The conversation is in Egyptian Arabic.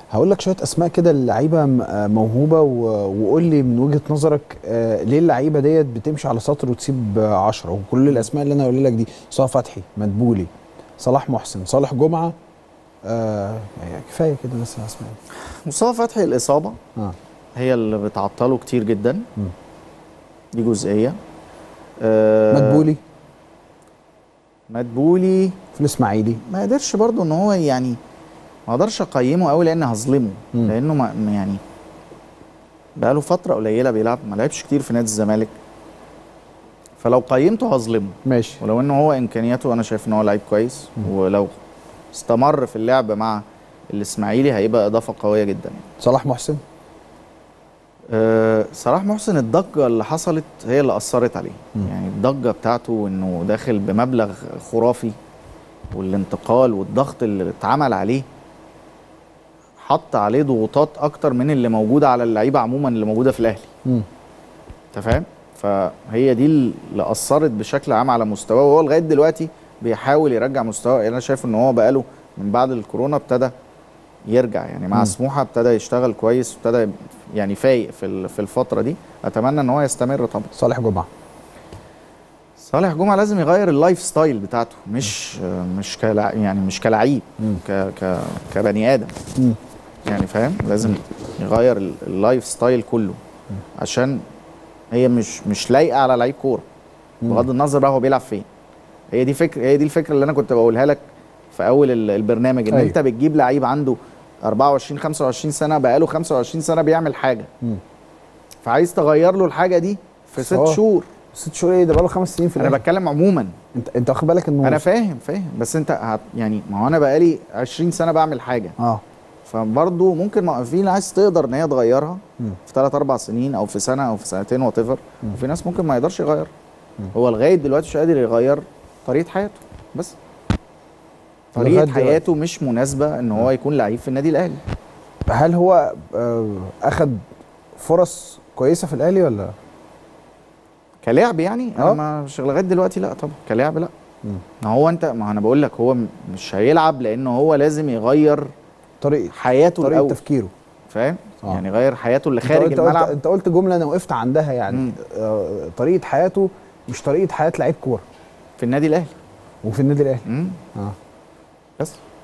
هقول لك شويه اسماء كده للعيبه م- آه موهوبه و- وقول لي من وجهه نظرك آه ليه اللعيبه ديت بتمشي على سطر وتسيب 10 وكل الاسماء اللي انا هقول لك دي مصطفى فتحي مدبولي صلاح محسن صالح جمعه آه يعني كفايه كده بس الاسماء مصطفى فتحي الاصابه اه هي اللي بتعطله كتير جدا مم. دي جزئيه آه مدبولي مدبولي في الاسماعيلي ما قدرش برضو ان هو يعني ما اقدرش اقيمه قوي لان هظلمه مم. لانه ما ما يعني بقاله فتره قليله بيلعب ما لعبش كتير في نادي الزمالك فلو قيمته هظلمه ماشي ولو ان هو امكانياته انا شايف ان هو لعيب كويس ولو استمر في اللعب مع الاسماعيلي هيبقى اضافه قويه جدا يعني. صلاح محسن أه صلاح محسن الضجه اللي حصلت هي اللي اثرت عليه مم. يعني الضجه بتاعته انه داخل بمبلغ خرافي والانتقال والضغط اللي اتعمل عليه حط عليه ضغوطات اكتر من اللي موجوده على اللعيبه عموما اللي موجوده في الاهلي مم. انت فاهم فهي دي اللي اثرت بشكل عام على مستواه وهو لغايه دلوقتي بيحاول يرجع مستواه يعني انا شايف ان هو بقاله من بعد الكورونا ابتدى يرجع يعني مع مم. سموحه ابتدى يشتغل كويس ابتدى يعني فايق في ال- في الفتره دي اتمنى ان هو يستمر طبعا صالح جمعه صالح جمعه لازم يغير اللايف ستايل بتاعته مش مش كلع يعني مش كلعيب مم. ك ك كبني ادم مم. يعني فاهم لازم يغير ال- اللايف ستايل كله عشان هي مش مش لايقه على لعيب كوره مم. بغض النظر بقى هو بيلعب فين هي دي فكره هي دي الفكره اللي انا كنت بقولها لك في اول ال- البرنامج ان أيوة. انت بتجيب لعيب عنده 24 25 سنه بقاله 25 سنه بيعمل حاجه مم. فعايز تغير له الحاجه دي في ست صح. شهور ست شهور ايه ده بقاله خمس سنين في انا الأهلي. بتكلم عموما انت انت واخد بالك انه انا فاهم فاهم بس انت هت يعني ما هو انا بقالي 20 سنه بعمل حاجه اه فبرضه ممكن ما في ناس تقدر ان هي تغيرها مم. في ثلاث اربع سنين او في سنه او في سنتين وات ايفر مم. وفي ناس ممكن ما يقدرش يغير مم. هو لغايه دلوقتي مش قادر يغير طريقه حياته بس لغاية طريقه دلوقتي. حياته مش مناسبه ان هو يكون لعيب في النادي الاهلي هل هو آه اخد فرص كويسه في الاهلي ولا كلاعب يعني آه. انا مش لغايه دلوقتي لا طبعا كلاعب لا مم. ما هو انت ما انا بقول لك هو م- مش هيلعب لانه هو لازم يغير طريقه حياته طريقه الاول تفكيره فاهم آه. يعني غير حياته اللي انت خارج قلت- الملعب قلت انت قلت جمله انا وقفت عندها يعني مم. آه طريقه حياته مش طريقه حياه لعيب كوره في النادي الاهلي وفي النادي الاهلي مم. اه بس